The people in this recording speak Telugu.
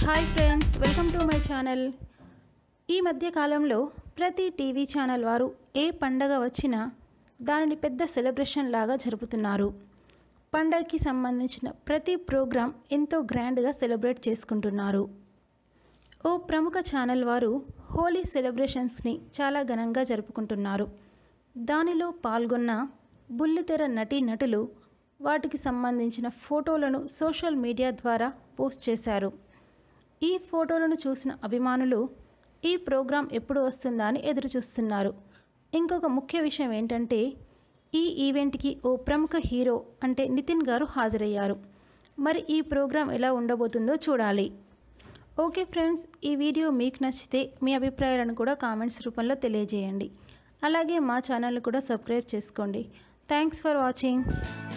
hi friends welcome to my channel ఈ మధ్య కాలంలో ప్రతి టీవీ ఛానల్ వారు ఏ పండగ వచ్చినా దానిని పెద్ద సెలబ్రేషన్ లాగా జరుపుతున్నారు పండగకి సంబంధించిన ప్రతి ప్రోగ్రాం ఎంతో గ్రాండ్గా సెలబ్రేట్ చేసుకుంటున్నారు ఓ ప్రముఖ ఛానల్ వారు హోలీ సెలబ్రేషన్స్ని చాలా ఘనంగా జరుపుకుంటున్నారు దానిలో పాల్గొన్న బుల్లితెర నటీనటులు వాటికి సంబంధించిన ఫోటోలను సోషల్ మీడియా ద్వారా పోస్ట్ చేశారు ఈ ఫోటోలను చూసిన అభిమానులు ఈ ప్రోగ్రాం ఎప్పుడు వస్తుందా అని ఎదురు చూస్తున్నారు ఇంకొక ముఖ్య విషయం ఏంటంటే ఈ ఈవెంట్కి ఓ ప్రముఖ హీరో అంటే నితిన్ గారు హాజరయ్యారు మరి ఈ ప్రోగ్రాం ఎలా ఉండబోతుందో చూడాలి ఓకే ఫ్రెండ్స్ ఈ వీడియో మీకు నచ్చితే మీ అభిప్రాయాలను కూడా కామెంట్స్ రూపంలో తెలియజేయండి అలాగే మా ఛానల్ కూడా సబ్స్క్రైబ్ చేసుకోండి థ్యాంక్స్ ఫర్ వాచింగ్